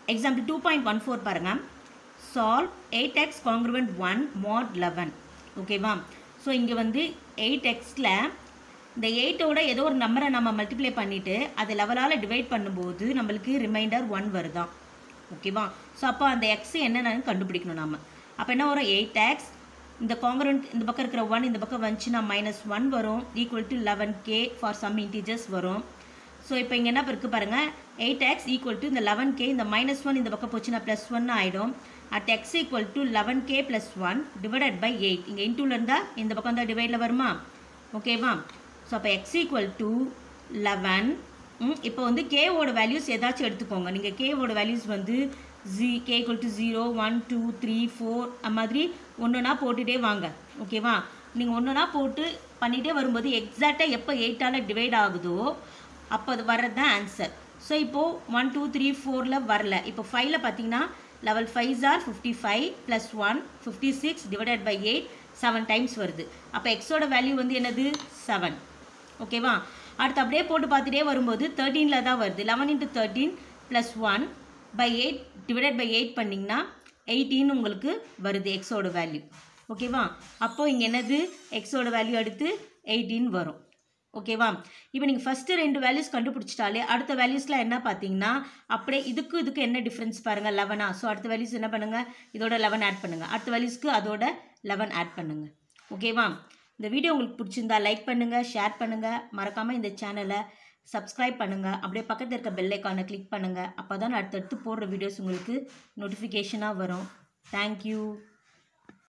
example two point one four பாருங்கள் solve eight x congruent one mod eleven ஓகேவா so இங்கே வந்து eight எக்ஸில் இந்த எயிட்டோட ஏதோ ஒரு நம்பரை நம்ம மல்டிப்ளை பண்ணிவிட்டு அதை லெவலால் டிவைட் பண்ணும்போது நம்மளுக்கு ரிமைண்டர் ஒன் வருதான் ஓகேவா ஸோ அப்போ அந்த எக்ஸ் என்னென்னு கண்டுபிடிக்கணும் நம்ம அப்போ என்ன வரும் எயிட் எக்ஸ் இந்த காங்கிரண்ட் இந்த பக்கம் இருக்கிற ஒன் இந்த பக்கம் வந்துச்சுன்னா மைனஸ் ஒன் வரும் equal to eleven k for some integers வரும் ஸோ இப்போ இங்கே என்ன இருக்குது பாருங்கள் எயிட் எக்ஸ் ஈக்குவல் டு இந்த லெவன் கே இந்த மைனஸ் ஒன் இந்த பக்கம் போச்சுன்னா ப்ளஸ் ஒன் ஆகிடும் at x equal to eleven k plus one divided by eight இங்கே இன்டூவில் இருந்தால் இந்த பக்கம் தான் டிவைடில் வருமா ஓகேவா ஸோ அப்போ எக்ஸ் ஈக்குவல் டு லெவன் இப்போ வந்து கேவோட வேல்யூஸ் ஏதாச்சும் எடுத்துக்கோங்க நீங்கள் கேவோட வேல்யூஸ் வந்து ஜி k equal to zero one two three four அது மாதிரி ஒன்று ஒன்றா போட்டுகிட்டே வாங்க ஓகேவா நீங்கள் ஒன்று ஒன்றா போட்டு பண்ணிகிட்டே வரும்போது எக்ஸாக்டாக எப்போ எயிட்டால் டிவைட் ஆகுதோ அப்போ அது வர்றது தான் ஆன்சர் ஸோ இப்போது ஒன் டூ த்ரீ ஃபோரில் வரல இப்போ ஃபைவ்ல பார்த்தீங்கன்னா level five or fifty five plus one fifty six divided by eight seven times வருது அப்போ எக்ஸோட வேல்யூ வந்து என்னது செவன் ஓகேவா அடுத்து அப்படியே போட்டு பார்த்துட்டே வரும்போது தேர்ட்டீனில் தான் வருது eleven into thirteen plus one by eight divided by eight பண்ணிங்கன்னா எயிட்டீன் உங்களுக்கு வருது எக்ஸோட வேல்யூ ஓகேவா அப்போது இங்கே என்னது எக்ஸோட வேல்யூ அடுத்து எயிட்டீன் வரும் ஓகேவா இப்போ நீங்கள் ஃபஸ்ட்டு ரெண்டு வேல்யூஸ் கண்டுபிடிச்சிட்டாலே அடுத்த வேல்யூஸ்லாம் என்ன பார்த்தீங்கன்னா அப்படியே இதுக்கு இதுக்கு என்ன டிஃப்ரென்ஸ் பாருங்கள் லெவனா ஸோ அடுத்த வேல்யூஸ் என்ன பண்ணுங்கள் இதோட லெவன் ஆட் பண்ணுங்கள் அடுத்த வேல்யூஸ்க்கு அதோட லெவன் ஆட் பண்ணுங்கள் ஓகேவா இந்த வீடியோ உங்களுக்கு பிடிச்சிருந்தா லைக் பண்ணுங்கள் ஷேர் பண்ணுங்கள் மறக்காமல் இந்த சேனலை சப்ஸ்கிரைப் பண்ணுங்கள் அப்படியே பக்கத்தில் இருக்க பெல் ஐக்கானை கிளிக் பண்ணுங்கள் அப்போ தான் அடுத்தடுத்து போடுற வீடியோஸ் உங்களுக்கு நோட்டிஃபிகேஷனாக வரும் தேங்க்யூ